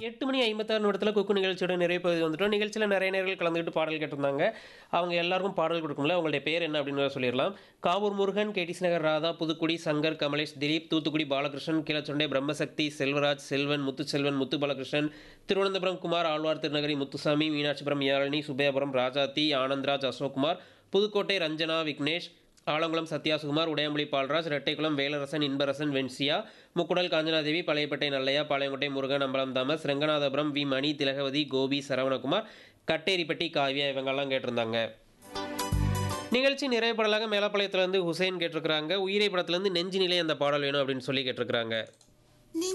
எட்டு மணி ஐம்பத்தாறு நிமிடத்தில் குக்கு நிகழ்ச்சியோட நிறைவு பகுதி வந்துட்டோம் நிகழ்ச்சியில் நிறைய நேர்கள் கலந்துக்கிட்டு பாடல் கேட்டிருந்தாங்க அவங்க எல்லாருக்கும் பாடல் கொடுக்கும்ல அவங்களுடைய பேர் என்ன அப்படின்னு சொல்லிடலாம் காவூர் முருகன் கேடிஸ் நகர் ராதா புதுக்குடி சங்கர் கமலேஷ் திலீப் தூத்துக்குடி பாலகிருஷ்ணன் கீழச்சொண்டை பிரம்மசக்தி செல்வராஜ் செல்வன் முத்துச்செல்வன் முத்து பாலகிருஷ்ணன் திருவனந்தபுரம் குமார் ஆழ்வார் திருநகரி முத்துசாமி மீனாட்சிபுரம் யாழினி சுபேபுரம் ராஜாத்தி ஆனந்த்ராஜ் அசோக்குமார் புதுக்கோட்டை ரஞ்சனா விக்னேஷ் ஆலங்குளம் சத்யாசுகுமார் உடையமொழி பால்ராஜ் ரெட்டைக்குளம் வேலரசன் இன்பரசன் வென்சியா முக்குடல் காஞ்சனாதேவி பழையப்பட்டை நல்லையா பாளையங்கோட்டை முருகன் அம்பலம் தாமஸ் ரெங்கநாதபுரம் வி மணி திலகவதி கோபி சரவணகுமார் கட்டேரிப்பட்டி காவ்யா இவங்கெல்லாம் கேட்டிருந்தாங்க நிகழ்ச்சி நிறைய பாடலாக மேலப்பாளையத்துலேருந்து ஹுசைன் கேட்டிருக்கிறாங்க உயிரை படத்துலேருந்து நெஞ்சு நிலை அந்த பாடல் வேணும் அப்படின்னு சொல்லி கேட்டிருக்கிறாங்க